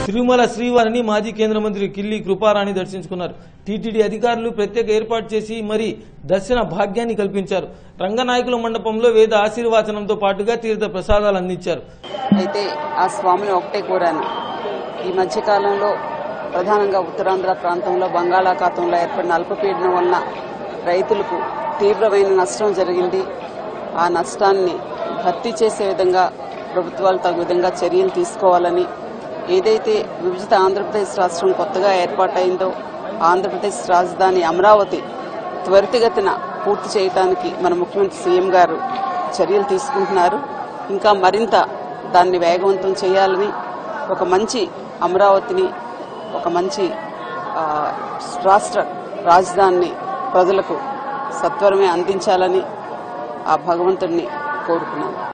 తిరుమల శ్రీవారిని మాజీ కేంద్ర మంత్రి కిల్లి కృపారాణి దర్శించుకున్నారు టీటీడీ అధికారులు ప్రత్యేక ఏర్పాటు చేసి మరి దర్శన భాగ్యాన్ని కల్పించారు రంగనాయకుల మండపంలో వేద ఆశీర్వాచనంతో పాటుగా తీర్థ ప్రసాదాలు అందించారు అయితే ఆ స్వామిని ఒకటే కోరాను ఈ మధ్య కాలంలో ప్రధానంగా ఉత్తరాంధ్ర ప్రాంతంలో బంగాళాఖాతంలో ఏర్పడిన అల్పపీడనం వలన రైతులకు తీవ్రమైన నష్టం జరిగింది ఆ నష్టాన్ని భర్తీ చేసే విధంగా ప్రభుత్వాలు తగు విధంగా చర్యలు తీసుకోవాలని ఏదైతే విభజిత ఆంధ్రప్రదేశ్ రాష్ట్రం కొత్తగా ఏర్పాటైందో ఆంధ్రప్రదేశ్ రాజధాని అమరావతి త్వరితగతిన పూర్తి చేయడానికి మన ముఖ్యమంత్రి సీఎం గారు చర్యలు తీసుకుంటున్నారు ఇంకా మరింత దాన్ని వేగవంతం చేయాలని ఒక మంచి అమరావతిని ఒక మంచి ఆ, రాష్ట్ర రాజధానిని ప్రజలకు సత్వరమే అందించాలని ఆ భగవంతుడిని కోరుకున్నాను